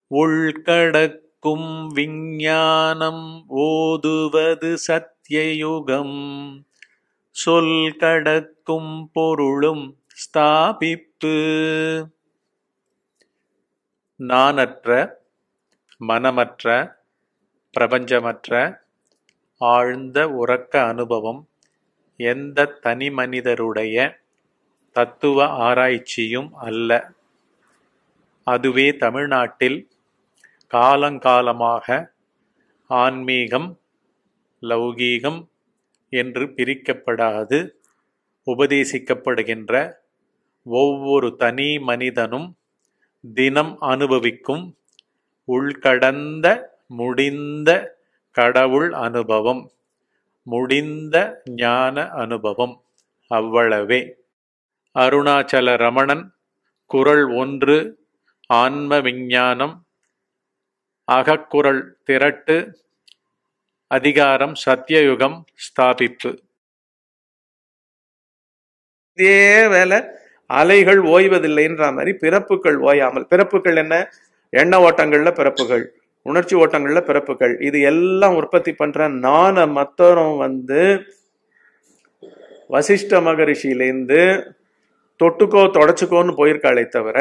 உள்கடக்கும் விஞ்ஞானம் ஓதுவது சத்தியயுகம் சொல் கடக்கும் பொருளும் ஸ்தாபிப்பு நானற்ற மனமற்ற பிரபஞ்சமற்ற ஆழ்ந்த உறக்க அனுபவம் எந்த தனி மனிதருடைய தத்துவ ஆராய்ச்சியும் அல்ல அதுவே தமிழ்நாட்டில் காலங்காலமாக ஆன்மீகம் லௌகீகம் என்று பிரிக்கப்படாது உபதேசிக்கப்படுகின்ற ஒவ்வொரு தனி மனிதனும் தினம் அனுபவிக்கும் உள்கடந்த முடிந்த கடவுள் அனுபவம் முடிந்த ஞான அனுபவம் அவ்வளவே அருணாச்சல ரமணன் குரல் ஒன்று ஆன்ம விஞ்ஞானம் அகக்குரல் திரட்டு அதிகாரம் சத்தியயுகம் ஸ்தாபிப்பு இதே வேலை அலைகள் ஓய்வதில்லைன்ற மாதிரி பிறப்புகள் ஓயாமல் பிறப்புகள் என்ன எண்ண ஓட்டங்கள்ல பிறப்புகள் உணர்ச்சி ஓட்டங்கள்ல பிறப்புகள் இது எல்லாம் உற்பத்தி பண்ற நான மத்தரும் வந்து வசிஷ்ட மகரிஷியிலேருந்து தொட்டுக்கோ தொடச்சுக்கோன்னு போயிருக்காளே தவிர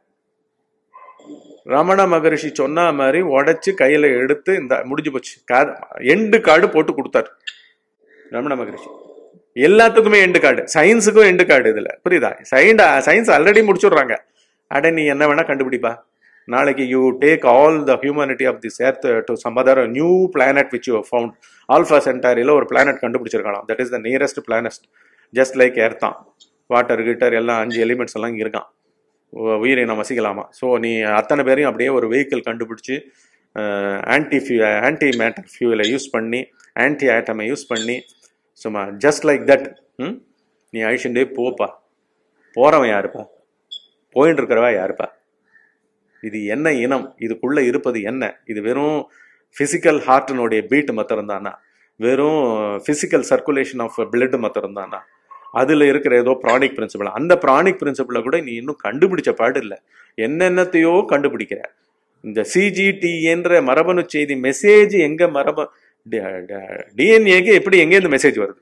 ரமண மகரிஷி சொன்ன மாதிரி உடைச்சு கையில எடுத்து இந்த முடிஞ்சு போச்சு காது எண்டு கார்டு போட்டு கொடுத்தாரு ரமண மகரிஷி எல்லாத்துக்குமே எண்டு கார்டு சயின்ஸுக்கும் எண்டு கார்டு இதுல புரியுதா சயின்டா சயின்ஸ் ஆல்ரெடி முடிச்சுடுறாங்க அட நீ என்ன வேணா கண்டுபிடிப்பா நாளைக்கு you take all the humanity of this earth to some other new planet which you found Alpha சென்டாரியில் ஒரு பிளானட் கண்டுபிடிச்சிருக்கலாம் that is the nearest planet just like earth தான் வாட்டர் கிட்டர் எல்லாம் அஞ்சு எலிமெண்ட்ஸ் எல்லாம் இங்க இருக்கான் உ- உயிரினம் வசிக்கலாமா ஸோ நீ அத்தனை பேரையும் அப்படியே ஒரு வெஹிக்கிள் கண்டுபிடிச்சு ஆன்டி ஃபியூ ஆன்டி மேட்டர் ஃபியூலை யூஸ் பண்ணி ஆன்டி ஆட்டமை யூஸ் பண்ணி சும்மா ஜஸ்ட் லைக் தட் ம் நீ அழிச்சுட்டே போப்பா போறவன் யாருப்பா போயின்னு இருக்கிறவா யாருப்பா இது என்ன இனம் இதுக்குள்ள இருப்பது என்ன இது வெறும் பிசிக்கல் ஹார்ட்டினுடைய பீட் மாத்திரம் தானா வெறும் பிசிக்கல் சர்க்குலேஷன் ஆஃப் பிளட் மாத்திரம் தானா அதுல இருக்கிற ஏதோ ப்ராணிக் பிரின்சிபல் அந்த ப்ராணிக் பிரின்சிபலை கூட நீ இன்னும் கண்டுபிடிச்ச பாடு இல்லை என்னென்னத்தையோ கண்டுபிடிக்கிற இந்த சிஜிடிஎன்ற மரபணு செய்தி மெசேஜ் எங்க மரபு டிஎன்ஏக்கு எப்படி எங்க இந்த மெசேஜ் வருது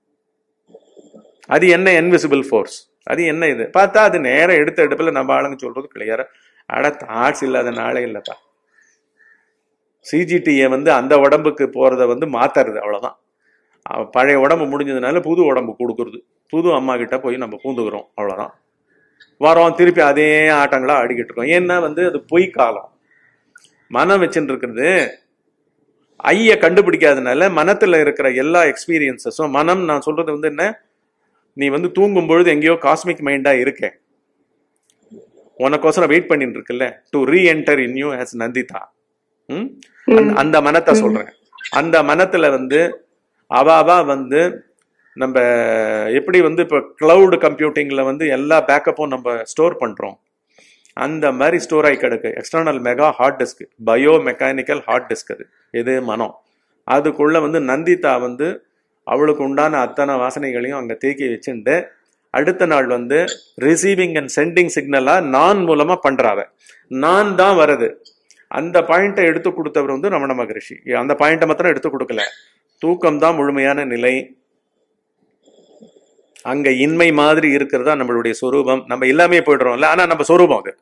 அது என்ன இன்விசிபிள் ஃபோர்ஸ் அது என்ன இது பார்த்தா அது நேரம் எடுத்த எடுப்பில் நம்ம ஆளுங்க சொல்றது கிளியரா அட தாட்ஸ் இல்லாத நாளே இல்லப்பா சிஜிடிஏ வந்து அந்த உடம்புக்கு போறத வந்து மாத்துறது அவ்வளவுதான் அவ பழைய உடம்பு முடிஞ்சதுனால புது உடம்பு கொடுக்கறது புது அம்மா கிட்ட போய் நம்ம பூந்துக்கிறோம் அவ்வளவுதான் வரோம் திருப்பி அதே ஆட்டங்களா ஆடிக்கிட்டு இருக்கோம் ஏன்னா வந்து அது பொய் காலம் மனம் வச்சுட்டு இருக்கிறது ஐய கண்டுபிடிக்காதனால மனத்துல இருக்கிற எல்லா எக்ஸ்பீரியன்சஸும் மனம் நான் சொல்றது வந்து என்ன நீ வந்து தூங்கும் பொழுது எங்கேயோ காஸ்மிக் மைண்டா இருக்க உனக்கோசரம் வெயிட் பண்ணிட்டு இருக்குல்ல to reenter in you has Nandita ம்? அந்த- அந்த மனத்தை சொல்றேன் அந்த மனத்துல வந்து அவ அவ வந்து நம்ம எப்படி வந்து இப்போ கிளவுட் கம்ப்யூட்டிங்ல வந்து எல்லா பேக்கப்பும் நம்ம ஸ்டோர் பண்றோம் அந்த மாதிரி ஸ்டோர் ஆகி கிடக்கு external mega hard disk bio mechanical hard disk அது இது மனம் அதுக்குள்ள வந்து நந்திதா வந்து அவளுக்கு உண்டான அத்தனை வாசனைகளையும் அங்க தேக்கி வச்சுட்டு அடுத்த நாள் வந்து ரிசீவிங் அண்ட் சென்டிங் சிக்னலா நான் மூலமா பண்றாவ நான் தான் வருது அந்த பாயிண்ட்டை எடுத்து கொடுத்தவர் வந்து ரமண மகரிஷி அந்த பாயிண்ட்டை மாத்திரம் எடுத்து கொடுக்கல தூக்கம் தான் முழுமையான நிலை அங்க இன்மை மாதிரி இருக்கிறதா நம்மளுடைய சொரூபம் நம்ம எல்லாமே போயிடுறோம்ல ஆனா நம்ம சொரூபம் அது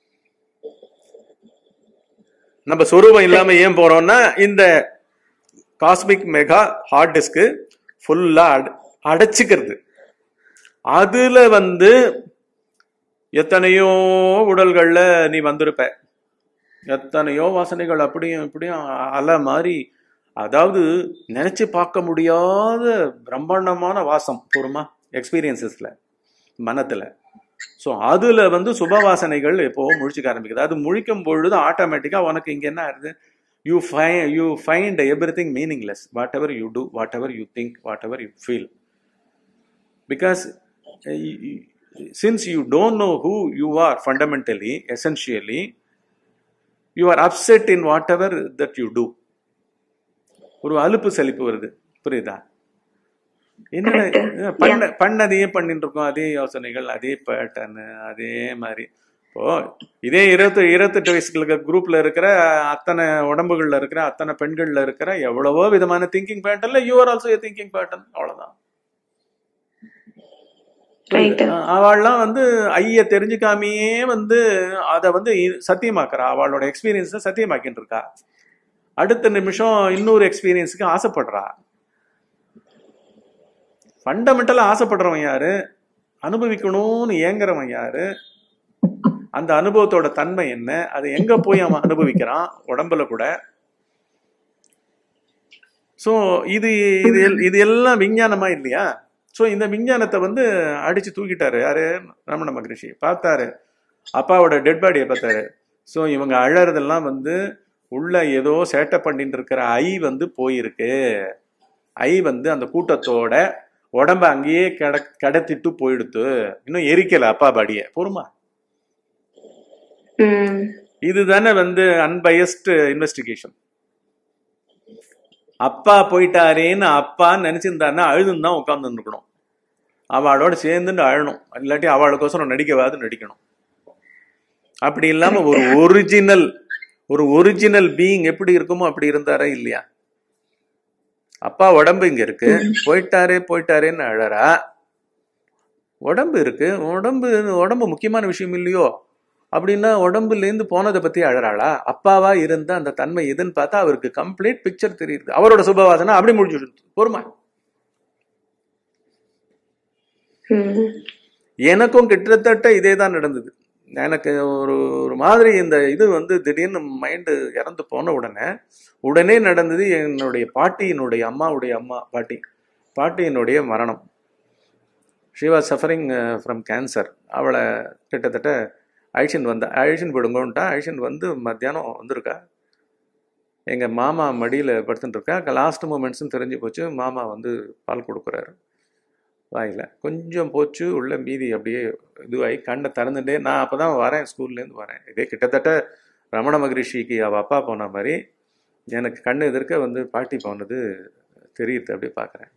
நம்ம சொரூபம் இல்லாம ஏன் போறோம்னா இந்த காஸ்மிக் மெகா ஹார்ட் டிஸ்க் ஃபுல்லா அடைச்சிக்கிறது அதுல வந்து எத்தனையோ உடல்கள்ல நீ வந்திருப்ப எத்தனையோ வாசனைகள் அப்படியும் இப்படியும் அலை மாதிரி அதாவது நினைச்சு பார்க்க முடியாத பிரம்மாண்டமான வாசம் பொறுமா எக்ஸ்பீரியன்சஸ்ல மனத்துல ஸோ அதுல வந்து சுப வாசனைகள் எப்போவும் முழிச்சுக்க ஆரம்பிக்குது அது முழிக்கும் பொழுது ஆட்டோமேட்டிக்கா உனக்கு இங்க என்ன ஆகுது யூ ஃபை you find everything meaningless whatever you do whatever you think whatever you feel because since you don't know who you are fundamentally essentially you are upset in whatever that you do ஒரு அலுப்பு சலிப்பு வருது புரியுதா என்ன பண்ண பண்ணதையே பண்ணிட்டு இருக்கோம் அதே யோசனைகள் அதே பேட்டர்னு அதே மாதிரி இப்போ இதே இருபத்தி இருபத்தெட்டு வயசுக்கு குரூப்ல இருக்கிற அத்தனை உடம்புகள்ல இருக்கிற அத்தனை பெண்கள்ல இருக்கிற எவ்வளவோ விதமான திங்கிங் பேட்டர்ன்ல you are also thinking pattern அவ்வளவுதான் ரைட் அவள்லாம் வந்து ஐய தெரிஞ்சுக்காமையே வந்து அதை வந்து இ- சத்தியமாக்குறா அவளோட எக்ஸ்பீரியன்ஸை சத்தியமாக்கிட்டு இருக்கா அடுத்த நிமிஷம் இன்னொரு எக்ஸ்பீரியன்ஸுக்கு ஆசைப்படுறா ஃபண்டமெண்டலா ஆசைப்படுறவன் யாரு அனுபவிக்கணும்னு ஏங்குறவன் யாரு அந்த அனுபவத்தோட தன்மை என்ன அது எங்க போய் அவன் அனுபவிக்கிறான் உடம்புல கூட ஸோ இது இது எல்- இது எல்லாம் விஞ்ஞானமா இல்லையா ஸோ இந்த விஞ்ஞானத்தை வந்து அடிச்சு தூக்கிட்டாரு யாரு ரமண மகரிஷி பார்த்தாரு அப்பாவோட டெட் பாடியை பார்த்தாரு ஸோ இவங்க அழறதெல்லாம் வந்து உள்ள ஏதோ சேட்டை பண்ணிட்டு இருக்கிற ஐ வந்து போயிருக்கு ஐ வந்து அந்த கூட்டத்தோட உடம்ப அங்கேயே கட கடத்திட்டு போயிடுத்து இன்னும் எரிக்கல அப்பா பாடிய பொறுமா ம் இதுதானே வந்து அன்பயஸ்டு இன்வெஸ்டிகேஷன் அப்பா போயிட்டாரேன்னு அப்பா நினைச்சிருந்தாருன்னா அழுதுன்னு தான் உட்கார்ந்து இருக்கணும் அவளோட சேர்ந்துட்டு அழணும் இல்லாட்டி அவளுக்கோசரம் நடிக்கவாது நடிக்கணும் அப்படி இல்லாம ஒரு ஒரிஜினல் ஒரு ஒரிஜினல் பீயிங் எப்படி இருக்குமோ அப்படி இருந்தாரா இல்லையா அப்பா உடம்பு இங்க இருக்கு போயிட்டாரே போயிட்டாரேன்னு அழறா உடம்பு இருக்கு உடம்பு உடம்பு முக்கியமான விஷயம் இல்லையோ அப்படின்னா உடம்புல இருந்து போனதை பத்தி அழறாளா அப்பாவா இருந்த அந்த தன்மை எதுன்னு பார்த்தா அவருக்கு கம்ப்ளீட் பிக்சர் தெரியுது அவரோட சுபவாசனை அப்படி முடிஞ்சுடுது பொறுமை ம் எனக்கும் கிட்டத்தட்ட இதே தான் நடந்தது எனக்கு ஒரு ஒரு மாதிரி இந்த இது வந்து திடீர்னு மைண்டு இறந்து போன உடனே உடனே நடந்தது என்னுடைய பாட்டியினுடைய அம்மாவுடைய அம்மா பாட்டி பாட்டியினுடைய மரணம் she was suffering from cancer அவளை கிட்டத்தட்ட அழிச்சின் வந்தா அழிச்சின் போடுங்கன்ட்டா அழிச்சின் வந்து மத்தியானம் வந்திருக்கா எங்கள் மாமா மடியில் படுத்துட்டு இருக்கா லாஸ்ட் மூமெண்ட்ஸ்னு தெரிஞ்சு போச்சு மாமா வந்து பால் கொடுக்குறாரு வாயில் கொஞ்சம் போச்சு உள்ள மீதி அப்படியே இதுவாகி கண்ணை திறந்துட்டே நான் அப்போ தான் வரேன் ஸ்கூல்லேருந்து வரேன் இதே கிட்டத்தட்ட ரமண மகரிஷிக்கு அவள் அப்பா போன மாதிரி எனக்கு கண்ணு எதிர்க்க வந்து பாட்டி போனது தெரியுது அப்படியே பார்க்குறேன்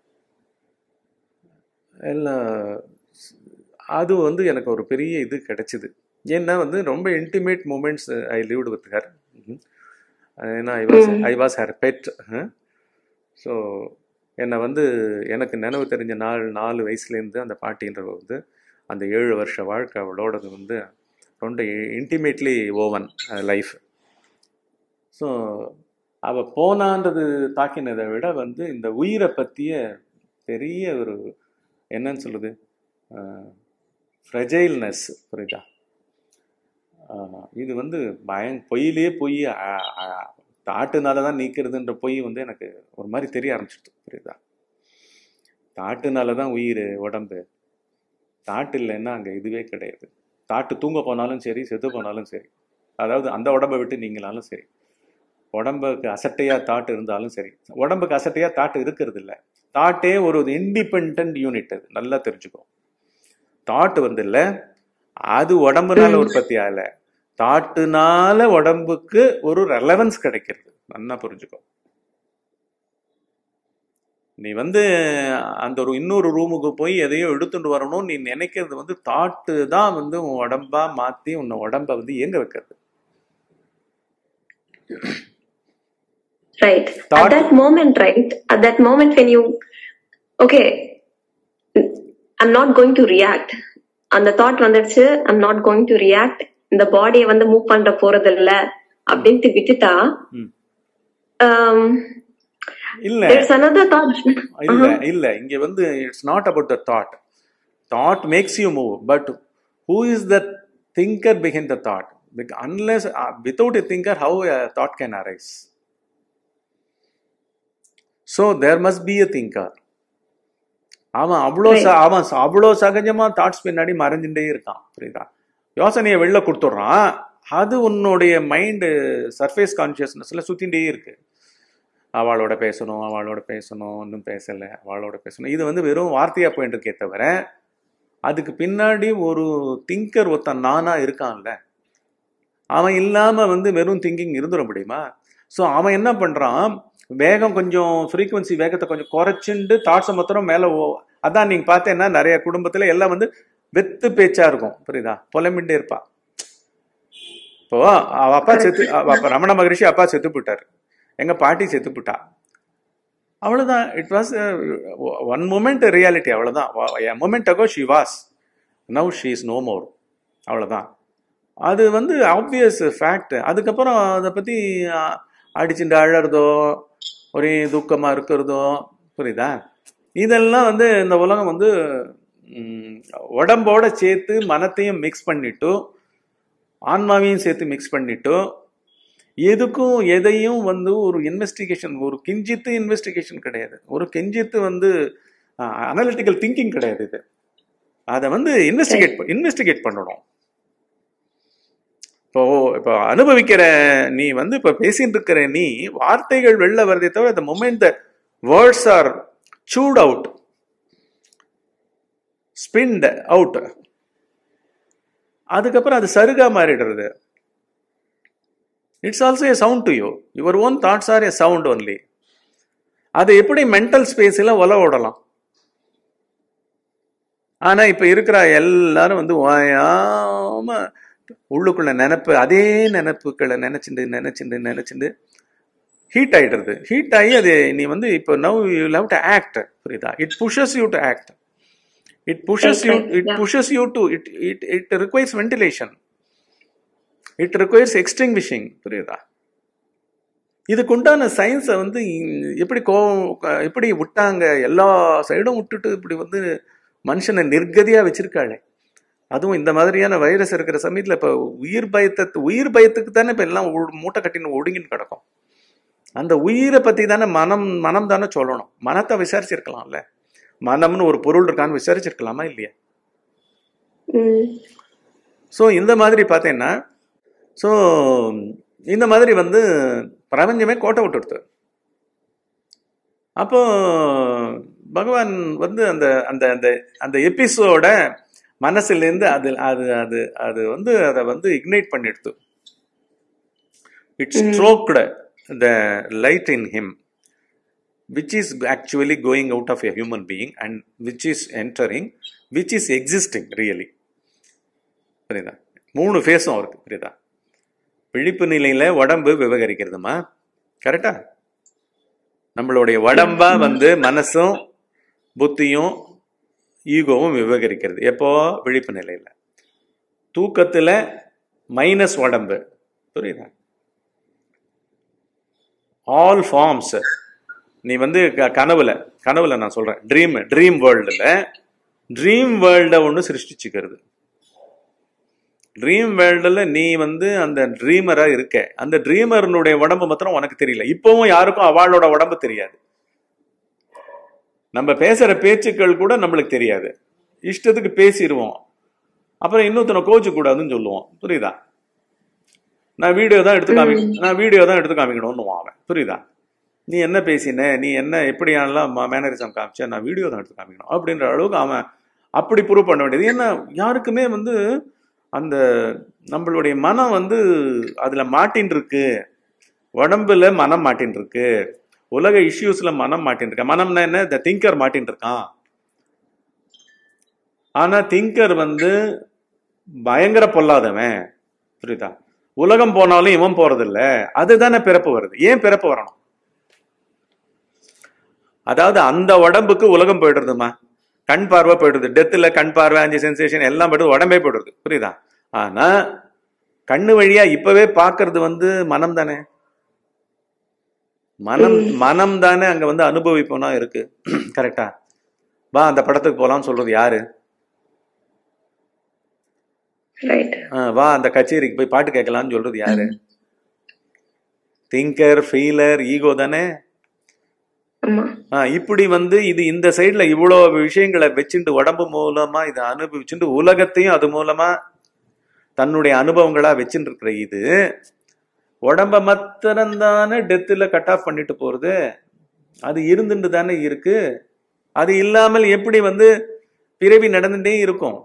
எல்லாம் அது வந்து எனக்கு ஒரு பெரிய இது கிடைச்சிது ஏன்னா வந்து ரொம்ப intimate moments I lived with her ஏன்னா I was I was her bed so என்னை வந்து எனக்கு நினைவு தெரிஞ்ச நாலு நாலு வயசுலேருந்து அந்த பாட்டின்றவ வந்து அந்த ஏழு வருஷ வாழ்க்கை அவளோடது வந்து ரொம்ப இன்டிமேட்லி ஓவன் லைஃப் ஸோ அவள் போனான்றது தாக்கினதை விட வந்து இந்த உயிரை பற்றிய பெரிய ஒரு என்னன்னு சொல்லுது ஃப்ரெஜைல்னஸ் புரியுதா ஆஹ் இது வந்து பயம் பொய்யிலே பொய் தாட்டுனால தான் நீக்கிறதுன்ற பொய் வந்து எனக்கு ஒரு மாதிரி தெரிய ஆரம்பிச்சிடுது புரியுதா தாட்டுனால தான் உயிர் உடம்பு தாட்டு இல்லைன்னா அங்கே இதுவே கிடையாது தாட்டு தூங்க போனாலும் சரி செத்து போனாலும் சரி அதாவது அந்த உடம்பை விட்டு நீங்களாலும் சரி உடம்புக்கு அசட்டையா தாட்டு இருந்தாலும் சரி உடம்புக்கு அசட்டையா தாட்டு இருக்கிறது இல்லை தாட்டே ஒரு இண்டிபெண்ட் யூனிட் அது நல்லா தெரிஞ்சுக்கோ தாட் வந்து இல்லை அது உடம்புனால உற்பத்தி ஆகல தாட்டுனால உடம்புக்கு ஒரு ரெலவன்ஸ் கிடைக்கிறது நல்லா புரிஞ்சுக்கோ நீ வந்து அந்த ஒரு இன்னொரு ரூமுக்கு போய் எதையோ எடுத்துட்டு வரணும் நீ நினைக்கிறது வந்து தாட்டு தான் வந்து உன் உடம்பா மாத்தி உன்னை உடம்ப வந்து இயங்க வைக்கிறது Right. Thought- At that moment, right? At that moment when you, okay, I'm not going to react. அந்த தாட் வந்துடுச்சு I'm not going to react இந்த பாடியை வந்து மூவ் பண்ற போறது இல்ல அப்படின்ட்டு விட்டுட்டா ம். um, இல்ல there's another thought இல்ல இல்ல இங்க வந்து it's not about the thought thought makes you move but who is the thinker behind the thought unless without a thinker how thought can arise so there must be a thinker அவன் அவ்வளோ ச- அவன் ச- அவ்வளோ சகஜமா thoughts பின்னாடி மறைஞ்சுட்டே இருக்கான் புரியுதா யோசனையை வெளில கொடுத்துட்றான் அது உன்னுடைய மைண்டு சர்ஃபேஸ் கான்சியஸ்னஸ்ல சுத்திண்டே இருக்கு அவளோட பேசணும் அவளோட பேசணும் இன்னும் பேசலை அவளோட பேசணும் இது வந்து வெறும் வார்த்தையா போயிட்டு இருக்கே தவிர அதுக்கு பின்னாடி ஒரு திங்கர் ஒருத்தன் நானா இருக்கான்ல அவன் இல்லாம வந்து வெறும் திங்கிங் இருந்துட முடியுமா ஸோ அவன் என்ன பண்றான் வேகம் கொஞ்சம் ஃப்ரீக்குவன்சி வேகத்தை கொஞ்சம் குறைச்சிண்டு தாட்ஸை மொத்தம் மேலே அதான் நீங்க பார்த்தேன்னா நிறைய குடும்பத்துல எல்லாம் வந்து வெத்து பேச்சா இருக்கும் புரியுதா புலம்பிண்டே இருப்பா இப்போ அவ அப்பா செத்து அவ அப்பா ரமண மகரிஷி அப்பா செத்து போட்டார் எங்க பாட்டி செத்து போட்டா அவ்வளவுதான் it was one moment reality அவ்வளவுதான் moment ago she was now she is no more அவ்வளவுதான் அது வந்து ஆப்வியஸ் ஃபேக்ட் அதுக்கப்புறம் அதை பத்தி அஹ், அடிச்சுட்டு அழறதோ ஒரே துக்கமா இருக்கிறதோ புரியுதா இதெல்லாம் வந்து இந்த உலகம் வந்து ம், உடம்போட சேர்த்து மனத்தையும் மிக்ஸ் பண்ணிட்டு ஆன்மாவையும் சேர்த்து மிக்ஸ் பண்ணிட்டு எதுக்கும் எதையும் வந்து ஒரு இன்வெஸ்டிகேஷன் ஒரு கிஞ்சித்து இன்வெஸ்டிகேஷன் கிடையாது ஒரு கிஞ்சித்து வந்து அனலிட்டிக்கல் திங்கிங் கிடையாது இது அதை வந்து இன்வெஸ்டிகேட் இன்வெஸ்டிகேட் பண்ணணும் இப்போ இப்போ அனுபவிக்கிற நீ வந்து இப்போ பேசிட்டு இருக்கிற நீ வார்த்தைகள் வெளில வருதே தவிர the moment the words are chewed out spinned out அதுக்கப்புறம் அது சருகா மாறிடுறது it's also a sound to you your own thoughts are a sound only அதை எப்படி மென்டல் ஸ்பேஸில் ஒல விடலாம் ஆனா இப்ப இருக்கிற எல்லாரும் வந்து ஓயாம உள்ளுக்குள்ள நினைப்பு அதே நினைப்புகளை நினைச்சுண்டு நினைச்சுண்டு நினைச்சுண்டு ஹீட் ஆயிடுறது ஹீட் ஆகி அது நீ வந்து இப்போ now you love to act புரியுதா it pushes you to act it pushes you Right, right, it yeah. Pushes you to it it it requires ventilation it requires extinguishing புரியுதா இதுக்கு உண்டான சயின்ஸை வந்து இ- எப்படி கோ எப்படி விட்டாங்க எல்லா சைடும் விட்டுட்டு இப்படி வந்து மனுஷனை நிர்கதியா வச்சிருக்காளே அதுவும் இந்த மாதிரியான வைரஸ் இருக்கிற சமயத்துல இப்ப உயிர் பயத்தை உயிர் பயத்துக்கு தானே இப்ப எல்லாம் ஒ- மூட்டை கட்டின்னு ஒடுங்கின்னு கிடக்கும் அந்த உயிரை பத்தி தானே மனம் மனம் தானே சொல்லணும் மனத்தை விசாரிச்சிருக்கலாம்ல மனம்னு ஒரு பொருள் இருக்கான்னு விசாரிச்சிருக்கலாமா இல்லையா ம் ஸோ இந்த மாதிரி பார்த்தீங்கன்னா ஸோ இந்த மாதிரி வந்து பிரபஞ்சமே கோட்டை விட்டுடுது அப்போ பகவான் வந்து அந்த அந்த அந்த அந்த எபிசோட மனசுலேருந்து அது அது அது அது வந்து அதை வந்து இக்னைட் பண்ணிடுது it stroked the light in him which is actually going out of a human being and which is entering which is existing really புரியுதா மூணு ஃபேஸும் இருக்கு புரியுதா விழிப்பு நிலையில உடம்பு விவகரிக்கிறதுமா கரெக்டா நம்மளுடைய உடம்பா வந்து மனசும் புத்தியும் ஈகோவும் விவகரிக்கிறது எப்போ விழிப்பு நிலையில தூக்கத்துல மைனஸ் உடம்பு புரியுதா ஆல் ஃபார்ம்ஸ் நீ வந்து க- கனவுல கனவுல நான் சொல்றேன் ட்ரீம் ட்ரீம் வேர்ல்டுல ட்ரீம் வேர்ல்டை ஒன்று சிருஷ்டிச்சுக்கிறது ட்ரீம் வேர்ல்டில் நீ வந்து அந்த ட்ரீமரா இருக்க அந்த ட்ரீமர்னுடைய உடம்பு மாத்திரம் உனக்கு தெரியல இப்பவும் யாருக்கும் அவளோட உடம்பு தெரியாது நம்ம பேசுற பேச்சுக்கள் கூட நம்மளுக்கு தெரியாது இஷ்டத்துக்கு பேசிடுவோம் அப்புறம் இன்னொருத்தனை கோச்சு கூடாதுன்னு சொல்லுவோம் புரியுதா நான் வீடியோ தான் எடுத்து காமி நான் வீடியோ தான் எடுத்து காமிக்கணும்னு அவன் புரியுதா நீ என்ன பேசின நீ என்ன எப்படியானலாம் மேனரிசம் காமிச்ச நான் வீடியோ தான் எடுத்து காமிக்கணும் அப்படின்ற அளவுக்கு அவன் அப்படி ப்ரூவ் பண்ண வேண்டியது ஏன்னா யாருக்குமே வந்து அந்த நம்மளுடைய மனம் வந்து அதுல மாட்டின் இருக்கு உடம்புல மனம் மாட்டின் இருக்கு உலக இஷ்யூஸ்ல மனம் மாட்டின் இருக்கு மனம்னா என்ன இந்த திங்கர் மாட்டின் இருக்கான் ஆனா திங்கர் வந்து பயங்கர பொல்லாதவன் புரியுதா உலகம் போனாலும் இவன் போறதில்ல அதுதானே பிறப்பு வருது ஏன் பிறப்பு வரணும் அதாவது அந்த உடம்புக்கு உலகம் போயிடுறதுமா கண் பார்வை போயிடுது டெத்துல கண் பார்வை அஞ்சு சென்சேஷன் எல்லாம் போயிடுது உடம்பே போயிடுது புரியுதா ஆனா கண்ணு வழியா இப்பவே பாக்குறது வந்து மனம் தானே மனம் மனம் தானே அங்க வந்து அனுபவிப்போனா இருக்கு கரெக்டா வா அந்த படத்துக்கு போலாம்னு சொல்றது யாரு ரைட் ஆ, வா அந்த கச்சேரிக்கு போய் பாட்டு கேட்கலாம்னு சொல்றது யாரு திங்கர் ஃபீலர் ஈகோ தானே ஆமா ஆ, இப்படி வந்து இது இந்த சைடுல இவ்வளோ விஷயங்களை வச்சுட்டு உடம்பு மூலமா இதை அனுபவிச்சுட்டு உலகத்தையும் அது மூலமா தன்னுடைய அனுபவங்களா வச்சுட்டு இருக்கிற இது உடம்ப மாத்திரம்தானே டெத்துல கட் ஆஃப் பண்ணிட்டு போறது அது இருந்துட்டு தானே இருக்கு அது இல்லாமல் எப்படி வந்து பிறவி நடந்துட்டே இருக்கும்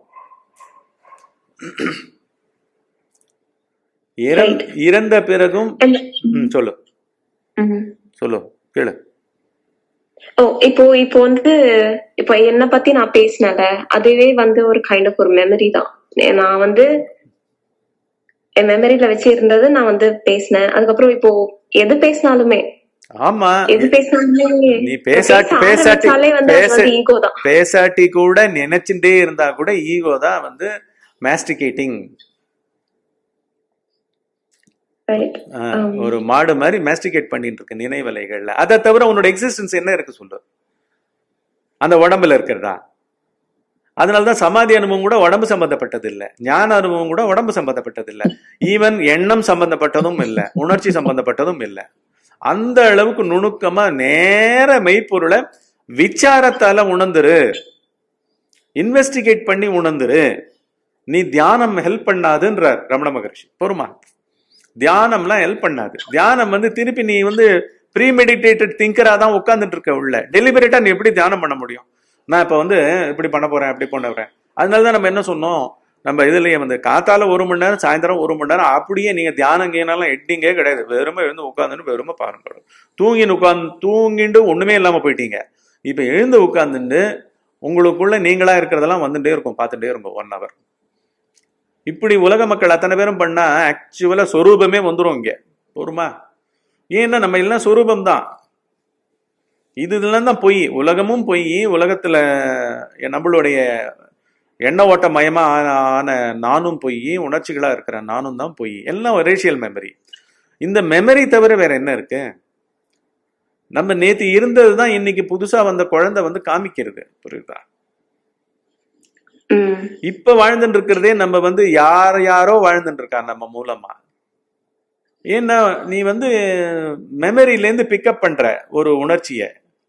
இறந்- Right. இறந்த பிறகும் And ம், சொல்லு ம். சொல்லு கேளு ஓ இப்போ இப்போ வந்து இப்போ என்ன பத்தி நான் பேசினல அதுவே வந்து ஒரு கைண்ட் ஆஃப் ஒரு மெமரி தான் நான் வந்து என் மெமரியில வச்சு இருந்தது நான் வந்து பேசினேன் அதுக்கப்புறம் இப்போ எது பேசினாலுமே ஆமா எது பேசினாலுமே நீ பேசாட்டி பேச பேசாட்டி ஆரம்பிச்சாலே வந்து அது பேச வந்து ஈகோ தான் பேசாட்டி கூட நினைச்சுட்டே இருந்தா கூட ஈகோ தான் வந்து மாஸ்டிகேட்டிங் ரைட் ஒரு மாடு மாதிரி மாஸ்டிகேட் பண்ணிட்டு இருக்கு நினைவலைகள்ல அதை தவிர உன்னோட எக்ஸிஸ்டன்ஸ் என்ன இருக்கு சொல்லு அந்த உடம்புல இருக்கிறதா அதனாலதான் சமாதி அனுபவம் கூட உடம்பு சம்பந்தப்பட்டது இல்ல ஞான அனுபவம் கூட உடம்பு சம்பந்தப்பட்டது இல்ல ஈவன் எண்ணம் சம்பந்தப்பட்டதும் இல்ல உணர்ச்சி சம்பந்தப்பட்டதும் இல்ல அந்த அளவுக்கு நுணுக்கமா நேர மெய்ப்பொருளை விசாரத்தால உணர்ந்துரு இன்வெஸ்டிகேட் பண்ணி உணர்ந்துரு நீ தியானம் ஹெல்ப் பண்ணாதுன்றார் ரமண மகர்ஷி பொறுமா தியானம்லாம் ஹெல்ப் பண்ணாது தியானம் வந்து திருப்பி நீ வந்து ப்ரீ மெடிடேட்டட் திங்கரா தான் உட்காந்துட்டு இருக்க உள்ள டெலிபரேட்டா நீ எப்படி தியானம் பண்ண முடியும் நான் இப்ப வந்து இப்படி பண்ண போறேன் அப்படி பண்ண போறேன் அதனால தான் நம்ம என்ன சொன்னோம் நம்ம இதுலயே வந்து காத்தால ஒரு மணி நேரம் சாயந்தரம் ஒரு மணி நேரம் அப்படியே நீங்க தியானம் கீனாலும் எட்டிங்கே கிடையாது வெறுமை எழுந்து உட்காந்துட்டு வெறுமை பாருங்க தூங்கின்னு உட்காந்து தூங்கிட்டு ஒண்ணுமே இல்லாம போயிட்டீங்க இப்ப எழுந்து உட்காந்துட்டு உங்களுக்குள்ள நீங்களா இருக்கிறதெல்லாம் வந்துட்டே இருக்கும் பார்த்துட்டே இருக்கும் ஒன் ஹவர் இப்படி உலக மக்கள் அத்தனை பேரும் பண்ணா ஆக்சுவலா சொரூபமே வந்துரும் இங்க பொறுமா ஏன்னா நம்ம எல்லாம் சொரூபம் தான் இது இதெல்லாம் தான் பொய் உலகமும் பொய் உலகத்துல நம்மளுடைய எண்ண ஓட்ட மயமா ஆன- ஆன நானும் பொய் உணர்ச்சிகளா இருக்கிற நானும் தான் பொய் எல்லாம் ரேஷியல் மெமரி இந்த மெமரி தவிர வேற என்ன இருக்கு நம்ம நேத்து இருந்தது தான் இன்னைக்கு புதுசா வந்த குழந்தை வந்து காமிக்கிறது புரியுதா ம் இப்ப வாழ்ந்துட்டு இருக்கிறதே நம்ம வந்து யார் யாரோ வாழ்ந்துட்டு இருக்கா நம்ம மூலமா ஏன்னா நீ வந்து மெமரியில இருந்து பிக்கப் பண்ற ஒரு உணர்ச்சிய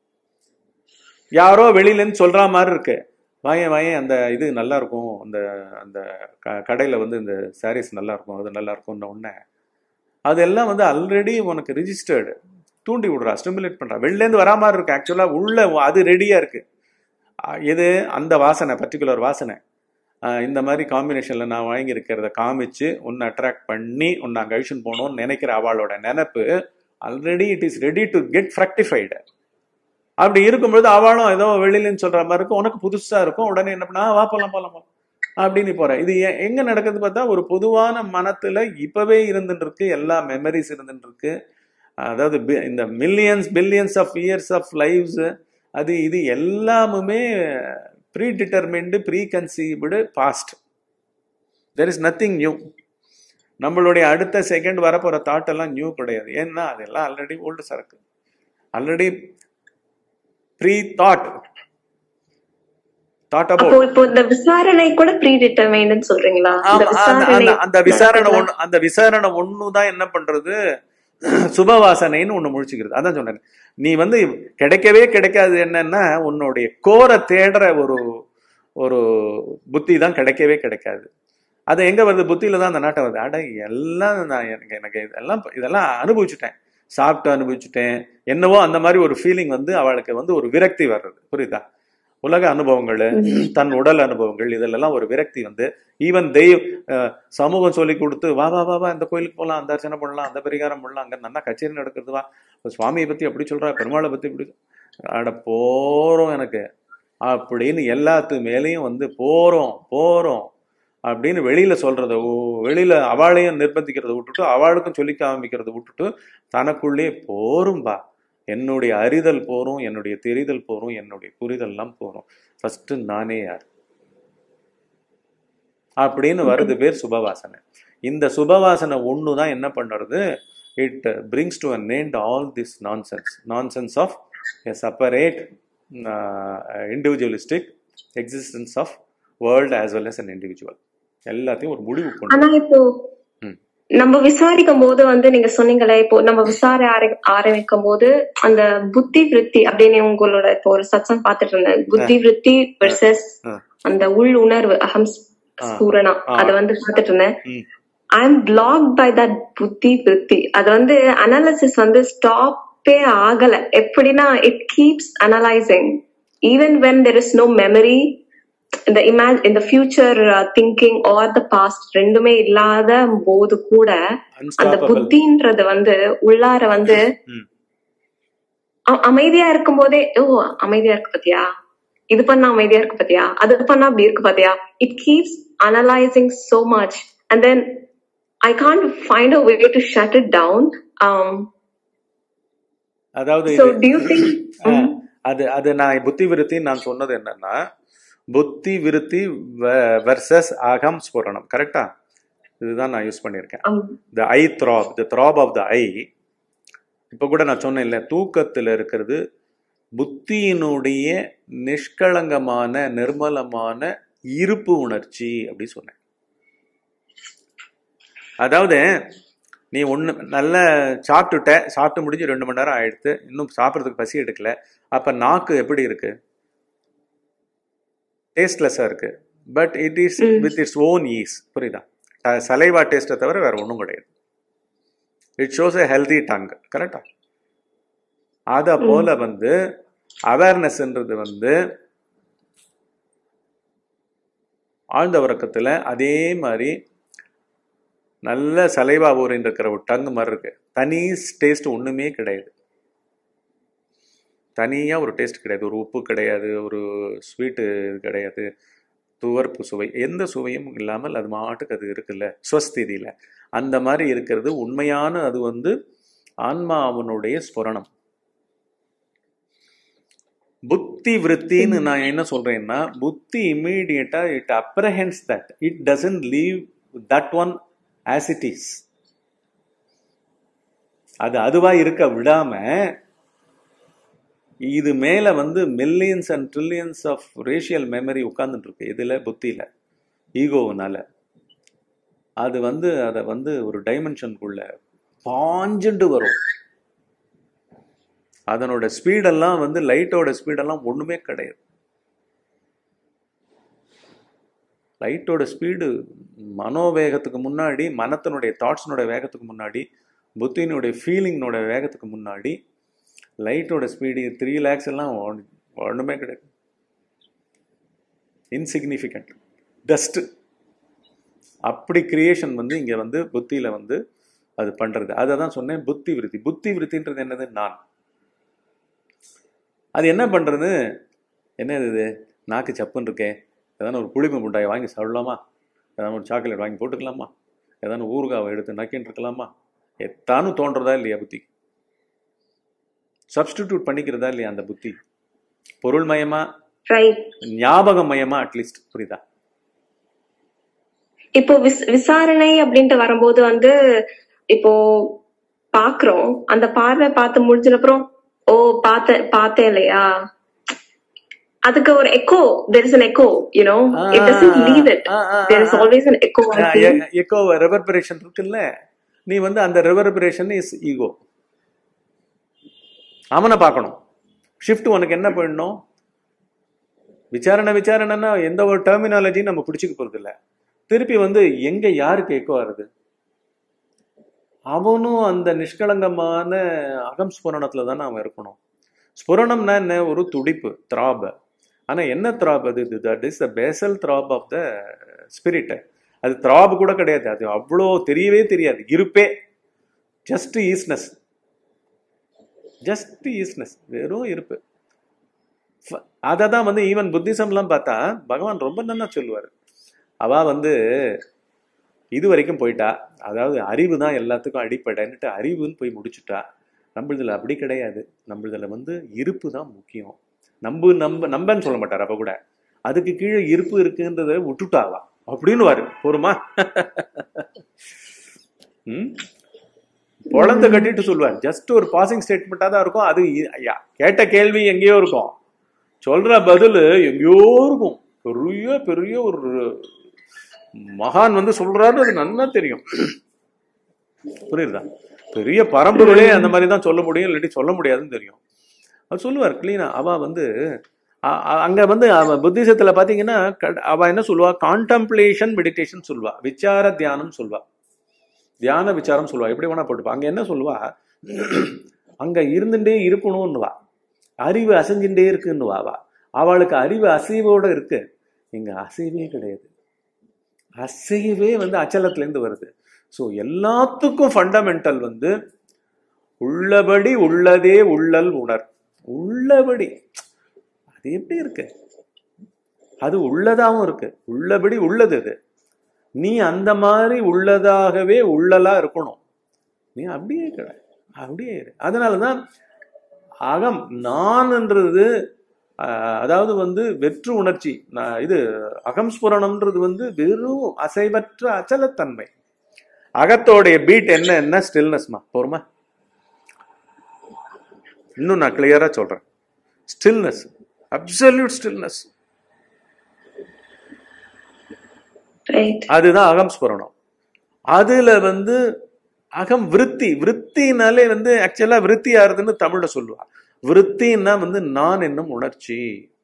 யாரோ வெளியில இருந்து சொல்ற மாதிரி இருக்கு வாயேன் வாயேன் அந்த இது நல்லா இருக்கும் அந்த அந்த க- கடையில வந்து இந்த சாரீஸ் நல்லா இருக்கும் அது நல்லா இருக்கும்னு உடனே அதெல்லாம் வந்து ஆல்ரெடி உனக்கு ரிஜிஸ்டர்டு தூண்டி விடுறா ஸ்டிமுலேட் பண்றா வெளில இருந்து வரா மாதிரி இருக்கு ஆக்சுவலா உள்ள அது ரெடியா இருக்கு அஹ் எது அந்த வாசனை பர்டிகுலர் வாசனை அஹ் இந்த மாதிரி காம்பினேஷன்ல நான் வாங்கியிருக்கிறத காமிச்சு உன்னை அட்ராக்ட் பண்ணி உன்னை அங்கே அழிச்சுன்னு போகணும்னு நினைக்கிற அவளோட நினைப்பு already it is ready to get fructified அப்படி இருக்கும்பொழுது அவளும் ஏதோ வெளியிலன்னு சொல்ற மாதிரி இருக்கும் உனக்கு புதுசா இருக்கும் உடனே என்ன பண்ணா "ஆ, வா போலாம் போலாம் போலாம் அப்படின்னு போற இது எ- எங்க நடக்குது பார்த்தா ஒரு பொதுவான மனத்துல இப்பவே இருந்துட்டு இருக்கு எல்லா மெமரிஸ் இருந்துட்டு இருக்கு அதாவது பி- இந்த millions billions of years of lives அது இது எல்லாமுமே predetermined preconceived past there is nothing new நம்மளுடைய அடுத்த செகண்ட் வரப்போற தாட் எல்லாம் நியூ கிடையாது ஏன்னா அதெல்லாம் ஆல்ரெடி ஓல்டு சரக்கு ஆல்ரெடி ப்ரீ தாட் தாட் அப்போ அபவுட் இப்போ இந்த விசாரணை கூட ப்ரீ டிட்டர்மைன்னு சொல்றீங்களா இந்த ஆமா, அந்த- விசாரணை அந்த- அந்த விசாரணை நடக்குதா? ஒண்ணு அந்த விசாரணை ஒண்ணுதான் என்ன பண்றது சுபவாசனைன்னு ஒண்ணு முழிச்சுக்கிறது அதான் சொன்னேன் நீ வந்து கிடைக்கவே கிடைக்காது என்னன்னா உன்னுடைய கோரை தேடுற ஒரு ஒரு புத்தி தான் கிடைக்கவே கிடைக்காது அது எங்க வருது புத்தியில தான் அந்த நாட்டம் வருது அட எல்லாம் நான் எனக்கு எனக்கு இதெல்லாம் இதெல்லாம் அனுபவிச்சுட்டேன் சாப்பிட்டு அனுபவிச்சுட்டேன் என்னவோ அந்த மாதிரி ஒரு ஃபீலிங் வந்து அவளுக்கு வந்து ஒரு விரக்தி வர்றது புரியுதா உலக அனுபவங்கள் தன் உடல் அனுபவங்கள் இதெல்லாம் ஒரு விரக்தி வந்து ஈவன் தெய்வ அஹ், சமூகம் சொல்லி கொடுத்து வா வா வா வா இந்த கோயிலுக்கு போகலாம் அந்த அர்ச்சனை பண்ணலாம் அந்த பரிகாரம் பண்ணலாம் அங்க நல்லா கச்சேரி நடக்கிறது வா இப்ப சுவாமியை பத்தி அப்படி சொல்றா பெருமாளை பத்தி இப்படி அட போறோம் எனக்கு அப்படின்னு எல்லாத்து மேலேயும் வந்து போறோம் போறோம் அப்படின்னு வெளியில சொல்றத ஓ- வெளியில அவளையும் நிர்பந்திக்கிறத விட்டுட்டு அவளுக்கும் சொல்லி காமிக்கிறத விட்டுட்டு தனக்குள்ளே போரும்பா என்னுடைய அறிதல் போரும் என்னுடைய தெரிதல் போரும் என்னுடைய புரிதல்லாம் போரும் ஃபர்ஸ்ட் நானே யார் அப்படின்னு வருது பேர் சுபவாசனை இந்த சுபவாசனை ஒன்று தான் என்ன பண்ணுறது it brings to an end all this nonsense nonsense of a separate individualistic existence of world as well as an individual எல்லாத்தையும் ஒரு முடிவு கொண்டு ஆனா இப்போ ம். நம்ம விசாரிக்கும் போது வந்து நீங்க சொன்னீங்களே இப்போ நம்ம விசார ஆர- ஆரம்பிக்கும் போது அந்த புத்தி விருத்தி அப்படின்னு உங்களோட இப்போ ஒரு சத்சம் பார்த்துட்டு இருந்தேன் புத்தி விருத்தி வெர்சஸ் ஆ. அந்த உள் உணர்வு அகம் ஆ. ஸ்பூரணா ஆ. அத வந்து பார்த்துட்டு இருந்தேன் ம். I am block by that புத்தி விருத்தி அது வந்து அனாலிசிஸ் வந்து ஸ்டாப்பே ஆகல எப்படின்னா it keeps analysing even when there is no memory இந்த இமேஜ் இந்த future thinking or the past ரெண்டுமே இல்லாத போது கூட அந்த அன்ஸ்டாப்பபிள் புத்தின்றது வந்து உள்ளார வந்து ம். அ- அமைதியா இருக்கும் போதே ஓ அமைதியா இருக்கு பாத்தியா இது பண்ணா அமைதியா இருக்கு பாத்தியா அது பண்ணா அப்படி இருக்கு பாத்தியா it keeps analysing so much and then I can't find a way to shut it down. Um, அதாவது so இது do you think? ஆ, Mhm. அது அது நான் புத்தி விருத்தி நான் சொன்னது என்னன்னா புத்தி விருத்தி வெர்சஸ் அகம் ஸ்புரணம் கரெக்டா இதுதான் நான் யூஸ் பண்ணியிருக்கேன் Um, the I drop the drop of the I இப்போ கூட நான் சொன்னேன் இல்லை தூக்கத்தில் இருக்கிறது புத்தியினுடைய நிஷ்களங்கமான நிர்மலமான இருப்பு உணர்ச்சி அப்படி சொன்னேன் அதாவது நீ ஒன்று நல்ல சாப்பிட்டுட்ட சாப்பிட்டு முடிஞ்சு ரெண்டு மணி நேரம் ஆயிடுத்து இன்னும் சாப்பிட்றதுக்கு பசி எடுக்கல அப்போ நாக்கு எப்படி இருக்கு டேஸ்ட்லெஸ்ஸாக இருக்கு but it is Mm. With its own ease புரியுதா சலைவா டேஸ்ட்டை தவிர வேற ஒன்றும் கிடையாது it shows a healthy tongue கரெக்டா அதை போல வந்து அவேர்னஸ்ன்றது வந்து ஆழ்ந்த உறக்கத்தில் அதே மாதிரி நல்ல சலைவா ஊரின் இருக்கிற ஒரு டங்கு மாதிரி இருக்கு தனி டேஸ்ட் ஒன்றுமே கிடையாது தனியாக ஒரு டேஸ்ட் கிடையாது ஒரு உப்பு கிடையாது ஒரு ஸ்வீட்டு கிடையாது துவர்ப்பு சுவை எந்த சுவையும் இல்லாமல் அது மாட்டுக்கு அது இருக்குல்ல ஸ்வஸ்திதியில் அந்த மாதிரி இருக்கிறது உண்மையான அது வந்து ஆன்மாவனுடைய ஸ்புரணம் புத்தி விருத்தின்னு நான் என்ன சொல்றேன்னா புத்தி இம்மீடியட்டா it apprehends that it doesn't leave that one as it is அது அதுவா இருக்க விடாம இது மேல வந்து millions and trillions of racial memory உட்கார்ந்துட்டு இருக்கு இதுல புத்தியில ஈகோவுனால அது வந்து அதை வந்து ஒரு டைமென்ஷனுக்குள்ள பாஞ்சுண்டு வரும் அதனோட ஸ்பீடெல்லாம் வந்து லைட்டோட ஸ்பீடெல்லாம் ஒண்ணுமே கிடையாது லைட்டோட ஸ்பீடு மனோவேகத்துக்கு முன்னாடி மனத்தினுடைய தாட்ஸினுடைய வேகத்துக்கு முன்னாடி புத்தியினுடைய ஃபீலிங்கினோட வேகத்துக்கு முன்னாடி லைட்டோட ஸ்பீடு த்ரீ லேக்ஸ் எல்லாம் ஒண்ணு- ஒண்ணுமே கிடையாது இன்சிக்னிஃபிகண்ட் டஸ்ட் அப்படி கிரியேஷன் வந்து இங்க வந்து புத்தியில வந்து அது பண்றது அதை தான் சொன்னேன் புத்தி விருத்தி புத்தி விருத்தின்றது என்னது நான் அது என்ன பண்றது என்ன இது நாக்கு சப்புன்னு இருக்கே ஏதான ஒரு புளிப்பு முட்டாயை வாங்கி சாப்பிடலாமா ஏதாவது ஒரு சாக்லேட் வாங்கி போட்டுக்கலாமா ஏதாவது ஊறுகாவை எடுத்து நக்கின்னு இருக்கலாமா எத்தானும் தோன்றதா இல்லையா புத்தி சப்ஸ்டிடியூட் பண்ணிக்கிறதா இல்லையா அந்த புத்தி பொருள் மயமா right. ஞாபகம் மயமா அட்லீஸ்ட் புரியுதா இப்போ விஸ்- விசாரணை அப்படின்ட்டு வரும்போது வந்து இப்போ பாக்குறோம் அந்த பார்வை பார்த்து முடிஞ்சதுக்கு அப்புறம் ஓ பார்த்த பார்த்தேன் இல்லையா அதுக்கு ஒரு echo there is an echo you know it doesn't leave it there is always an echo I feel. Echo reverberation இருக்குல்ல நீ வந்து அந்த ரெவர்பரேஷன் இஸ் ஈகோ அவனை பார்க்கணும் ஷிஃப்ட் உனக்கு என்ன பண்ணணும் விசாரணை விசாரணைன்னா எந்த ஒரு டெர்மினாலஜியும் நம்ம பிடிச்சிக்க போறது இல்ல திருப்பி வந்து எங்க யாருக்கு எக்கோ ஆறுது அவனும் அந்த நிஷ்களங்கமான அகம் ஸ்புரணத்துல தானே அவன் இருக்கணும் ஸ்புரணம்னா என்ன ஒரு துடிப்பு த்ராப் ஆனா என்ன த்ராப் அது that is the basal drop of the spirit அது த்ராப் கூட கிடையாது அது அவ்வளோ தெரியவே தெரியாது இருப்பே ஜஸ்ட் ஈஸ்னஸ் ஜஸ்ட் ஈஸ்னஸ் வெறும் இருப்பு அதை தான் வந்து ஈவன் புத்திசம்லாம் பார்த்தா பகவான் ரொம்ப நல்லா சொல்லுவார் அவ வந்து இது வரைக்கும் போயிட்டா அதாவது அறிவு தான் எல்லாத்துக்கும் அடிப்படைன்னுட்டு அறிவுன்னு போய் முடிச்சுட்டா நம்மளதுல அப்படி கிடையாது நம்மளதுல வந்து இருப்பு தான் முக்கியம் நம்பு நம்ப நம்பன்னு சொல்ல மாட்டார் அப்ப கூட அதுக்கு கீழே இருப்பு இருக்குன்றத விட்டுட்டாவா அப்படின்னு வாரு போருமா ம் குழந்தை கட்டிட்டு சொல்லுவார் ஜஸ்ட் ஒரு பாசிங் ஸ்டேட்மெண்ட்டாக தான் இருக்கும் அது இ- ஐயா, கேட்ட கேள்வி எங்கேயோ இருக்கும் சொல்ற பதில் எங்கேயோ இருக்கும் பெரிய பெரிய ஒரு மகான் வந்து சொல்றாரு அது நல்லா தெரியும் புரியுதா பெரிய பரம்பொருளே அந்த மாதிரி தான் சொல்ல முடியும் இல்லாட்டி சொல்ல முடியாதுன்னு தெரியும் அவர் சொல்லுவார் கிளீனா அவ வந்து அ- அ- அங்க வந்து அவ புத்திசத்துல பாத்தீங்கன்னா கட- அவ என்ன சொல்லுவா கான்டம்ப்ளேஷன் மெடிடேஷன் சொல்லுவா விசார தியானம் சொல்லுவா தியான விசாரம் சொல்லுவா எப்படி வேணா போட்டுப்பா அங்க என்ன சொல்லுவா அங்க இருந்துட்டே இருக்கணும்னுவா அறிவு அசைஞ்சுட்டே இருக்குன்னுவா அவ அவளுக்கு அறிவு அசைவோட இருக்கு இங்க அசைவே கிடையாது அசைவே வந்து அச்சலத்துல இருந்து வருது ஸோ எல்லாத்துக்கும் ஃபண்டமெண்டல் வந்து உள்ளபடி உள்ளதே உள்ளல் உணர் உள்ளபடி அது எப்படி இருக்கு அது உள்ளதாவும் இருக்கு உள்ளபடி உள்ளது அது நீ அந்த மாதிரி உள்ளதாகவே உள்ளலா இருக்கணும் நீ அப்படியே கிடையாது அப்படியே இரு அதனாலதான் அகம் நான்ன்றது ஆஹ், அதாவது வந்து வெற்று உணர்ச்சி நான் இது அகம்ஸ்புரணம்ன்றது வந்து வெறும் அசைவற்ற அச்சலத்தன்மை அகத்தோடைய பீட் என்ன என்ன ஸ்டில்னஸ்மா போருமா இன்னும் நான் கிளியரா சொல்றேன் ஸ்டில்னஸ் அப்சல்யூட் ஸ்டில்னஸ் Right. அதுதான் அகம் ஸ்புரணம் அதுல வந்து அகம் விருத்தி விருத்தினாலே வந்து ஆக்சுவலா விருத்தி ஆறுதுன்னு தமிழ்ல சொல்லுவா விருத்தின்னா வந்து நான் என்னும் உணர்ச்சி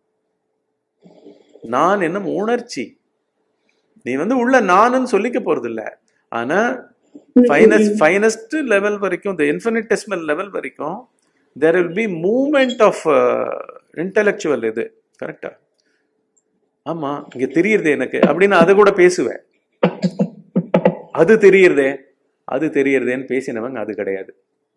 நான் என்னும் உணர்ச்சி நீ வந்து உள்ள நானுன்னு சொல்லிக்க போறது இல்ல ஆனா ஃபைனஸ்ட் ஃபைனஸ்ட் லெவல் வரைக்கும் இந்த இன்ஃபினிட்டெசிமல் லெவல் வரைக்கும் there will be moment of intellectual இது கரெக்டா ஆமா இங்க தெரியுறதே எனக்கு அப்படின்னு அதை கூட பேசுவேன் அது தெரியுறதே அது தெரியுறதேன்னு பேசினவங்க அது கிடையாது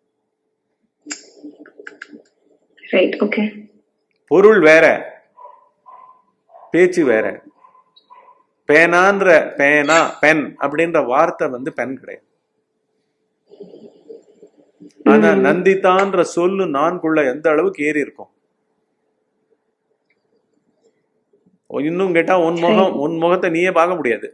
Right. Okay. பொருள் வேற பேச்சு வேற பேனான்ற பேனா பென் அப்படின்ற வார்த்தை வந்து பென் கிடையாது ஆனா நந்திதான்ற சொல்லு நான்குள்ள எந்த அளவுக்கு ஏறி இருக்கும் இன்னும் கேட்டா உன் முகம் உன் முகத்தை நீயே பார்க்க முடியாது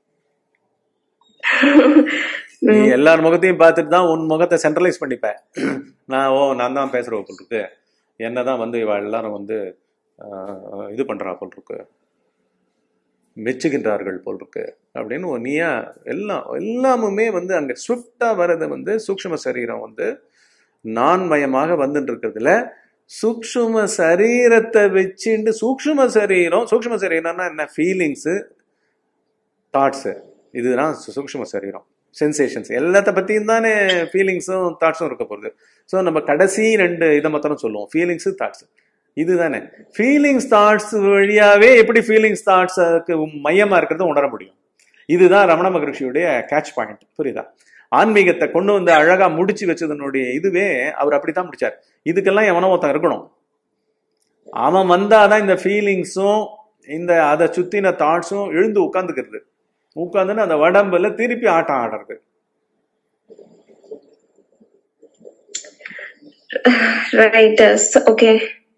நீ எல்லார் முகத்தையும் பார்த்துட்டு தான் உன் முகத்தை சென்ட்ரலைஸ் பண்ணிப்ப நான் ஓ நான் தான் பேசுற போல் இருக்கு என்னதான் வந்து இவ எல்லாரும் வந்து ஆஹ், இது பண்றா போல் இருக்கு மெச்சுகின்றார்கள் போல் இருக்கு அப்படின்னு ஒரு நீயா எல்லாம் எல்லாமுமே வந்து அங்க ஸ்விஃப்டா வர்றது வந்து சூக்ஷ்ம சரீரம் வந்து நான்மயமாக வந்துட்டு இருக்கிறதுல சூக்ஷ்ம சரீரத்தை வச்சுட்டு சூக்ஷ்ம சரீரம் சூக்ஷ்ம சரீரம்னா என்ன ஃபீலிங்ஸு தாட்ஸு இதுதான் சு- சூக்ஷ்ம சரீரம் சென்சேஷன்ஸ் எல்லாத்த பற்றியும் தானே ஃபீலிங்ஸும் தாட்ஸும் இருக்க போகுது ஸோ நம்ம கடைசி ரெண்டு இதை மாத்திரம் சொல்லுவோம் ஃபீலிங்ஸு தாட்ஸ் இதுதானே ஃபீலிங்ஸ் தாட்ஸ் வழியாவே எப்படி ஃபீலிங்ஸ் தாட்ஸுக்கு மையமா இருக்கிறத உணர முடியும் இதுதான் ரமண மகரிஷியுடைய கேட்ச் பாயிண்ட் புரியுதா ஆன்மீகத்தை கொண்டு வந்து அழகா முடிச்சு வச்சதனுடைய இதுவே அவர் அப்படித்தான் முடிச்சார் இதுக்கெல்லாம் எவனோ ஒருத்தன் இருக்கணும் அவன் வந்தாதான் இந்த ஃபீலிங்ஸும் இந்த அதை சுத்தின தாட்ஸும் எழுந்து உட்காந்துக்கிறது உட்காந்துன்னு அந்த உடம்புல திருப்பி ஆட்டம் ஆடுறது Right. Uh, so, okay.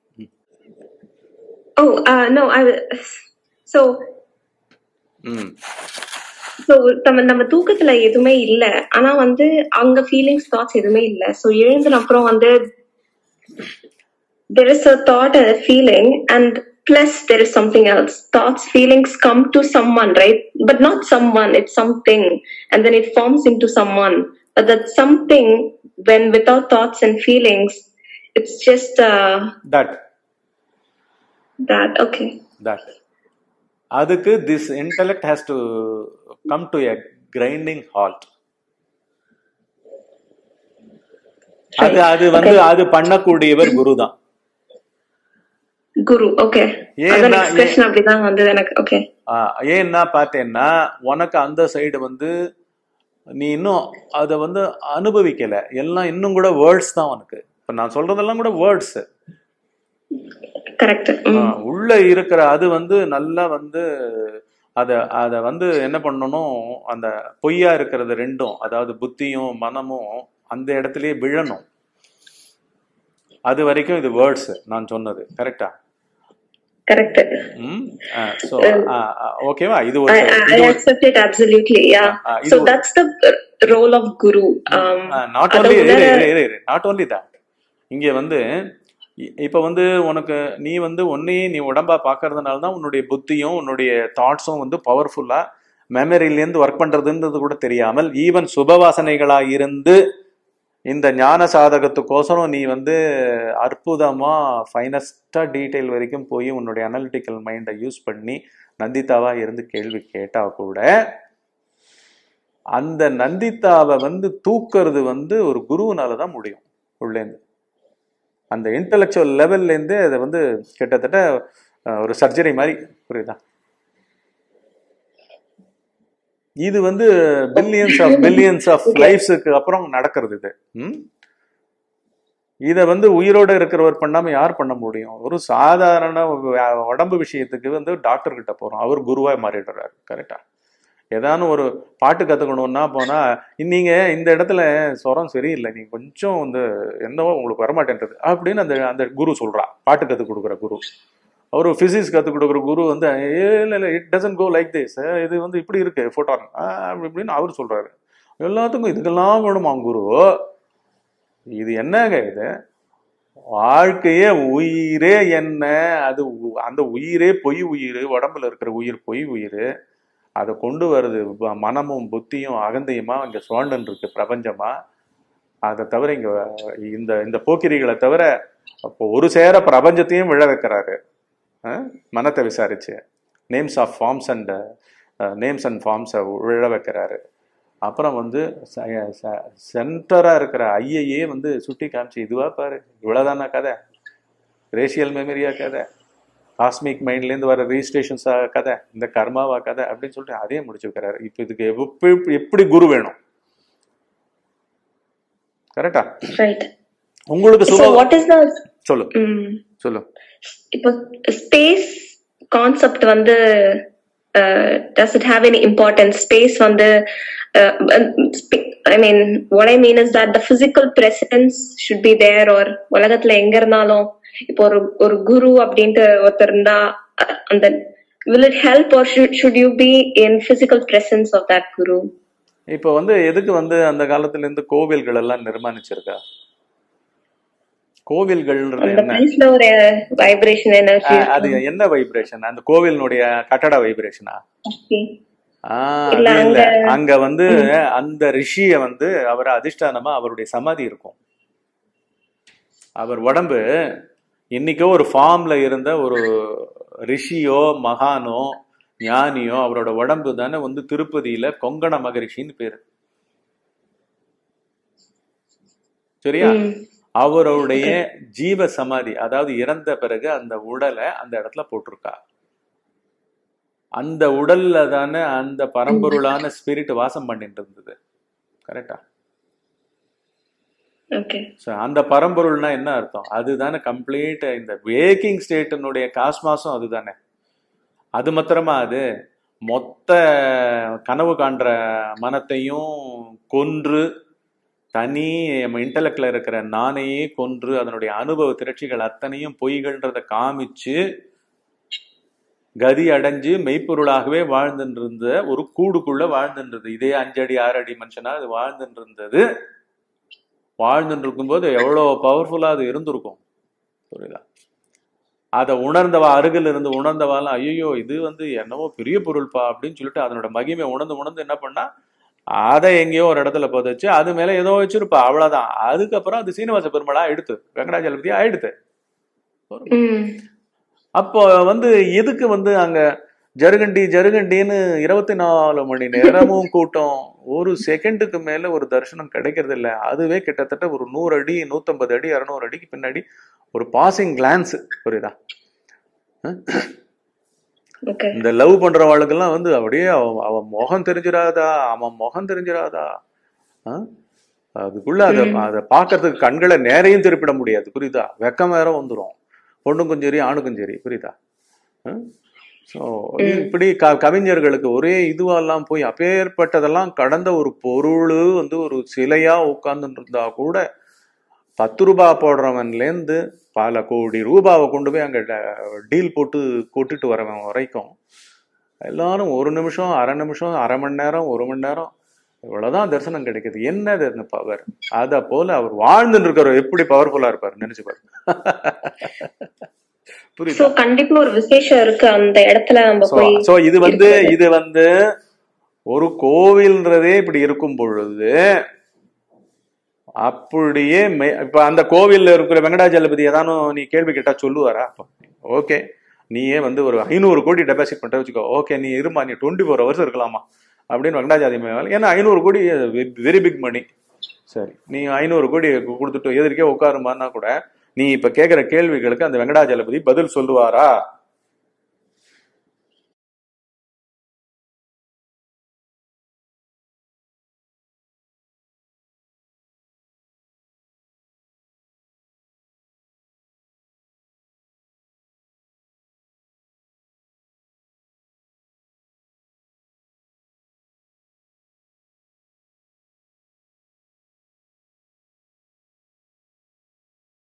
Oh, uh, no. I. So, ம் so நம்ம நம்ம தூக்கத்துல எதுவுமே இல்ல ஆனா வந்து அங்க ஃபீலிங்ஸ் தாட்ஸ் எதுவுமே இல்ல சோ எழுந்தின அப்புறம் வந்து there is a thought and a feeling and plus there is something else thoughts feelings come to someone right but not someone it's something and then it forms into someone but that something when without thoughts and feelings it's just uh, that that okay that அதுக்கு this intellect has to come to a grinding halt அது அது வந்து அது பண்ணக்கூடியவர் குரு தான் குரு okay ஏன்னா- அதான் expression அப்படிதான் வந்தது எனக்கு ஓகே ஏன்னா பார்த்தேன்னா உனக்கு அந்த சைடு வந்து நீ இன்னும் அதை வந்து அனுபவிக்கல எல்லாம் இன்னும் கூட வேர்ட்ஸ் தான் உனக்கு இப்ப நான் சொல்றதெல்லாம் கூட வேர்ட்ஸ் கரெக்ட் உள்ள இருக்கிற அது வந்து நல்லா வந்து அத அத வந்து என்ன பண்ணணும் அந்த பொய்யா இருக்கிறது ரெண்டும் அதாவது புத்தியும் மனமும் அந்த இடத்துலயே விழணும் அது வரைக்கும் இது வேர்ட்ஸ் நான் சொன்னது கரெக்டா கரெக்ட் ம் ஸோ ஓகேவா இது ஒரு I, I, இது I ஒரு accept it absolutely yeah Ah, ah, so இது- that's the role of guru um not அதை ஓன்லி விட- நாட் ஓன்லி that இங்க வந்து இ- இப்ப வந்து உனக்கு நீ வந்து ஒன்னையே நீ உடம்பா பாக்குறதுனால தான் உன்னுடைய புத்தியும் உன்னுடைய தாட்ஸும் வந்து பவர்ஃபுல்லா மெமரியிலேருந்து ஒர்க் பண்றதுன்றது கூட தெரியாமல் ஈவன் சுபவாசனைகளா இருந்து இந்த ஞான சாதகத்துக்கோசரம் நீ வந்து அற்புதமா ஃபைனஸ்டா டீட்டெயில் வரைக்கும் போய் உன்னுடைய அனலிட்டிக்கல் மைண்டை யூஸ் பண்ணி நந்திதாவா இருந்து கேள்வி கேட்டா கூட அந்த நந்திதாவை வந்து தூக்குறது வந்து ஒரு குருவுனால தான் முடியும் உள்ளேந்து அந்த இன்டலெக்சுவல் லெவல்லேருந்து அதை வந்து கிட்டத்தட்ட அஹ், ஒரு சர்ஜரி மாதிரி புரியுதா இது வந்து பில்லியன்ஸ் ஆஃப் பில்லியன்ஸ் ஆஃப் லைஃப்ஸுக்கு அப்புறம் நடக்கிறது இது ம்? இத வந்து உயிரோட இருக்கிறவர் பண்ணாம யார் பண்ண முடியும் ஒரு சாதாரண உடம்பு விஷயத்துக்கு வந்து டாக்டர் கிட்ட போறோம் அவர் குருவா மாறிடுறாரு கரெக்டா ஏதானும் ஒரு பாட்டு கத்துக்கணும்னா போனா நீங்க இந்த இடத்துல ஸ்வரம் சரியில்லை நீங்க கொஞ்சம் வந்து என்னவோ உங்களுக்கு வரமாட்டேன்றது அப்படின்னு அந்த அந்த குரு சொல்றா பாட்டு கத்து கொடுக்குற குரு அவரு பிசிக்ஸ் கத்து கொடுக்குற குரு வந்து "ஏ, இல்ல இல்ல it doesn't go like this இது வந்து இப்படி இருக்கு ஃபோட்டான் அப்படி இப்படின்னு அவர் சொல்றாரு எல்லாத்துக்கும் இதுக்கெல்லாம் வேணுமா குரு இது என்னங்க இது வாழ்க்கையே உயிரே என்ன அது உ- அந்த உயிரே பொய் உயிர் உடம்புல இருக்கிற உயிர் பொய் உயிர் அதை கொண்டு வருது ப- மனமும் புத்தியும் அகந்தையுமா இங்க சுழண்டுன்னு இருக்கு பிரபஞ்சமா அதை தவிர இங்க இந்த இந்த போக்கிரிகளை தவிர அப்போ ஒரு சேர பிரபஞ்சத்தையும் விழ வைக்கிறாரு அஹ்? மனத்தை விசாரிச்சு names of forms and names and ஃபார்ம்ஸை விழ வைக்கிறாரு அப்புறம் வந்து சென்டரா இருக்கிற ஐயையே வந்து சுட்டி காமிச்சு இதுவா பாரு இவ்வளவுதானா கதை ரேஷியல் மெமரியா கதை காஸ்மிக் மைண்ட்லேருந்து வர ரீஸ்டேஷன்ஸா கதை இந்த கர்மாவா கதை அப்படின்னு சொல்லிட்டு அதே முடிச்சு வைக்கிறாரு இப்போ இதுக்கு எப்படி எப்படி குரு வேணும் கரெக்டா ரைட் உங்களுக்கு So சுகம் what is the சொல்லு ம், சொல்லு இப்போ ஸ்பேஸ் கான்செப்ட் வந்து does it have any importance space வந்து I mean what I mean is that the physical presence should be there or உலகத்துல எங்க இருந்தாலும் இப்போ ஒரு ஒரு குரு அப்படின்ட்டு ஒருத்தர் இருந்தா அஹ், அந்த will it help or should should you be in physical presence of that guru இப்போ வந்து எதுக்கு வந்து அந்த காலத்துல இருந்து கோவில்கள் எல்லாம் நிர்மாணிச்சிருக்கா கோவில்கள்ன்றது அந்த என்ன பிளேஸ்ல ஒரு வைப்ரேஷன் எனர்ஜி அஹ் அது என்ன வைப்ரேஷன் அந்த கோவிலினுடைய கட்டட வைப்ரேஷனா ஆஹ் இல்ல, அது இல்ல அங்க- அங்க வந்து அந்த ரிஷிய வந்து அவர் அதிஷ்டானமா அவருடைய சமாதி இருக்கும் அவர் உடம்பு இன்னைக்கோ ஒரு ஃபார்ம்ல இருந்த ஒரு ரிஷியோ மகானோ ஞானியோ அவரோட உடம்பு தானே வந்து திருப்பதியில கொங்கண மகரிஷின்னு பேரு சரியா அவருடைய ஜீவ சமாதி அதாவது இறந்த பிறகு அந்த உடலை அந்த இடத்துல போட்டிருக்கா அந்த உடல்ல தானே அந்த பரம்பொருளான ஸ்பிரிட் வாசம் பண்ணிட்டு இருந்தது கரெக்டா ஓகே ஸோ அந்த பரம்பொருள்னா என்ன அர்த்தம் அதுதானே கம்ப்ளீட் இந்த வேக்கிங் ஸ்டேட்டினுடைய காஸ்மாஸும் அதுதானே அது மாத்திரமா அது மொத்த கனவு காண்ற மனத்தையும் கொன்று தனி இன்டலெக்ட்ல இருக்கிற நானையே கொன்று அதனுடைய அனுபவ திரட்சிகள் அத்தனையும் பொய்கள்ன்றத காமிச்சு கதி அடைஞ்சு மெய்ப்பொருளாகவே வாழ்ந்துட்டு இருந்த ஒரு கூடுக்குள்ள வாழ்ந்துட்டு இருந்தது இதே அஞ்சடி ஆறு அடி மனுஷனா அது வாழ்ந்துட்டு இருந்தது வாழ்ந்துட்டு இருக்கும்போது எவ்வளோ பவர்ஃபுல்லா அது இருந்திருக்கும் புரியுதா அதை உணர்ந்தவா அருகில் இருந்து உணர்ந்தவாலாம் ஐயோ இது வந்து என்னவோ பெரிய பொருள்பா அப்படின்னு சொல்லிட்டு அதனோட மகிமை உணர்ந்து உணர்ந்து என்ன பண்ணா அதை எங்கேயோ ஒரு இடத்துல புதைச்சு அது மேல ஏதோ வச்சிருப்பா அவ்வளவுதான் அதுக்கப்புறம் அது சீனிவாச பெருமாளா எடுத்து வெங்கடாஜலபதியா ஆயிடுத்து ம் அப்போ வந்து எதுக்கு வந்து அங்க ஜருகண்டி ஜருகண்டின்னு இருபத்தி நாலு மணி நேரமும் கூட்டம் ஒரு செகண்டுக்கு மேல ஒரு தரிசனம் கிடைக்கிறது இல்ல அதுவே கிட்டத்தட்ட ஒரு நூறு அடி நூத்தம்பது அடி இரநூறு அடிக்கு பின்னாடி ஒரு பாசிங் கிளான்ஸ் புரியுதா ஓகே இந்த லவ் பண்றவாளுக்கெல்லாம் வந்து அப்படியே அவன் அவன் முகம் தெரிஞ்சிடாதா அவன் முகம் தெரிஞ்சிடாதா ஆ? அதுக்குள்ள அதை அதை பார்க்கறதுக்கு கண்களை நேரையும் திருப்பிட முடியாது புரியுதா வெக்கம் வேற வந்துடும் பொண்ணுக்கும் சரி ஆணுக்கும் சரி புரியுதா ஸோ இப்படி க கவிஞர்களுக்கு ஒரே இதுவெல்லாம் போய் அப்பேற்பட்டதெல்லாம் கடந்த ஒரு பொருள் வந்து ஒரு சிலையா உட்கார்ந்துட்டு இருந்தா கூட பத்து ரூபா போடுறவன்லேருந்து பல கோடி ரூபாவை கொண்டு போய் அங்கே டீல் போட்டு கொட்டுட்டு வரவன் வரைக்கும் எல்லாரும் ஒரு நிமிஷம் அரை நிமிஷம் அரை மணி நேரம் ஒரு மணி நேரம் இவ்வளவுதான் தரிசனம் கிடைக்குது என்னது அந்த பவர் அத போல அவர் வாழ்ந்துட்டு இருக்கிறவர் எப்படி பவர்ஃபுல்லா இருப்பாரு நினைச்சு பாரு சோ புரியுதா கண்டிப்பா ஒரு விசேஷம் இருக்கு அந்த இடத்துல நம்ம சோ போய் சோ இது வந்து இது வந்து ஒரு கோவில்ன்றதே இப்படி இருக்கும் பொழுது அப்படியே மெ- இப்ப அந்த கோவில்ல இருக்கிற வெங்கடாஜலபதி ஏதானும் நீ கேள்வி கேட்டா சொல்லுவாரா ஓகே நீயே வந்து ஒரு ஐநூறு கோடி டெபாசிட் பண்ணிட்ட வச்சுக்கோ ஓகே நீ இருமா நீ டுவெண்ட்டி ஃபோர் ஹவர்ஸ் இருக்கலாமா அப்படின்னு வெங்கடாஜாதி மேல ஏன்னா ஐநூறு கோடி வெரி பிக் மணி சரி நீ ஐநூறு கோடி கொடுத்துட்டு எதிர்க்கே உட்காருமான்னா கூட நீ இப்ப கேட்கிற கேள்விகளுக்கு அந்த வெங்கடாஜலபதி பதில் சொல்லுவாரா